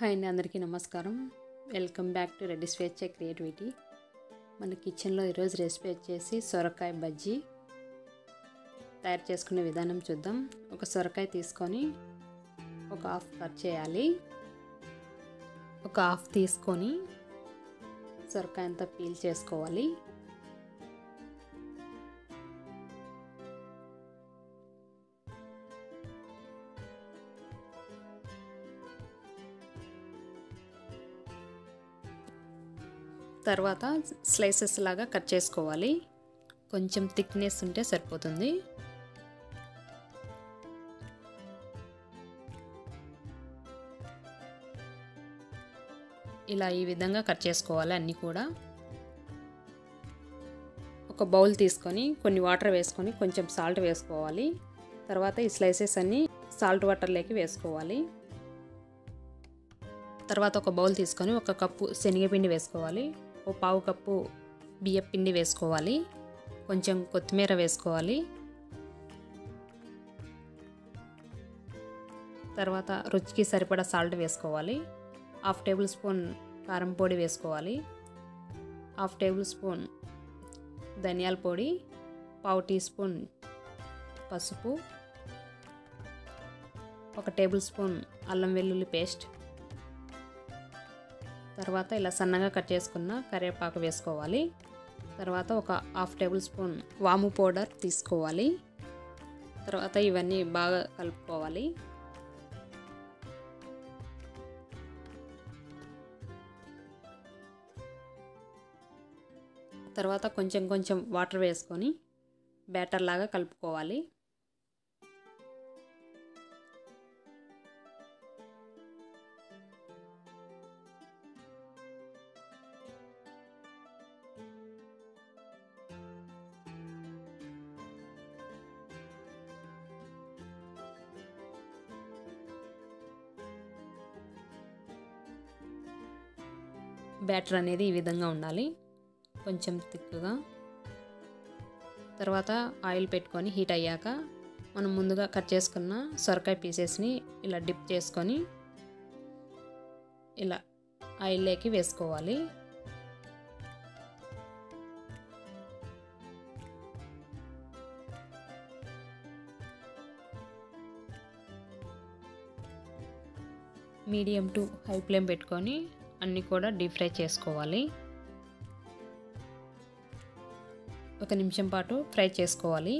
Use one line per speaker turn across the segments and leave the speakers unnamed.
hi అండి అందరికీ నమస్కారం వెల్కమ్ బ్యాక్ టు రెడ్డి స్వేచ్ఛ క్రియేటివిటీ మన కిచెన్లో ఈరోజు రెసిపీ వచ్చేసి సొరకాయ బజ్జీ తయారు చేసుకునే విధానం చూద్దాం ఒక సొరకాయ తీసుకొని ఒక హాఫ్ కట్ చేయాలి ఒక హాఫ్ తీసుకొని సొరకాయ అంతా పీల్ చేసుకోవాలి తర్వాత స్లైసెస్ లాగా కట్ చేసుకోవాలి కొంచెం థిక్నెస్ ఉంటే సరిపోతుంది ఇలా ఈ విధంగా కట్ చేసుకోవాలి అన్నీ కూడా ఒక బౌల్ తీసుకొని కొన్ని వాటర్ వేసుకొని కొంచెం సాల్ట్ వేసుకోవాలి తర్వాత ఈ స్లైసెస్ అన్నీ సాల్ట్ వాటర్లోకి వేసుకోవాలి తర్వాత ఒక బౌల్ తీసుకొని ఒక కప్పు శనగపిండి వేసుకోవాలి ఓ పావు కప్పు బియ్య పిండి వేసుకోవాలి కొంచెం కొత్తిమీర వేసుకోవాలి తర్వాత రుచికి సరిపడా సాల్ట్ వేసుకోవాలి హాఫ్ టేబుల్ స్పూన్ కారం పొడి వేసుకోవాలి హాఫ్ టేబుల్ స్పూన్ ధనియాల పొడి పావు టీ స్పూన్ పసుపు ఒక టేబుల్ స్పూన్ అల్లం వెల్లుల్లి పేస్ట్ తర్వాత ఇలా సన్నగా కట్ చేసుకున్న కరివేపాకు వేసుకోవాలి తర్వాత ఒక హాఫ్ టేబుల్ స్పూన్ వాము పౌడర్ తీసుకోవాలి తర్వాత ఇవన్నీ బాగా కలుపుకోవాలి తర్వాత కొంచెం కొంచెం వాటర్ వేసుకొని బ్యాటర్ లాగా కలుపుకోవాలి బ్యాటర్ అనేది ఈ విధంగా ఉండాలి కొంచెం తిక్కుగా తర్వాత ఆయిల్ పెట్టుకొని హీట్ అయ్యాక మనం ముందుగా కట్ చేసుకున్న సొరకాయ పీసెస్ని ఇలా డిప్ చేసుకొని ఇలా ఆయిల్లోకి వేసుకోవాలి మీడియం టు హై ఫ్లేమ్ పెట్టుకొని అన్నీ కూడా డీప్ ఫ్రై చేసుకోవాలి ఒక నిమిషం పాటు ఫ్రై చేసుకోవాలి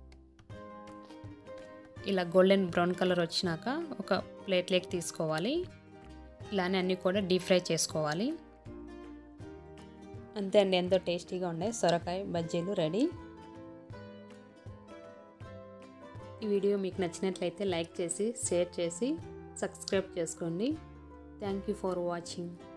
ఇలా గోల్డెన్ బ్రౌన్ కలర్ వచ్చినాక ఒక ప్లేట్లోకి తీసుకోవాలి ఇలానే అన్నీ కూడా డీప్ ఫ్రై చేసుకోవాలి అంతే అండి ఎంతో టేస్టీగా ఉండే సొరకాయ బజ్జీలు రెడీ ఈ వీడియో మీకు నచ్చినట్లయితే లైక్ చేసి షేర్ చేసి సబ్స్క్రైబ్ చేసుకోండి థ్యాంక్ యూ ఫర్ వాచింగ్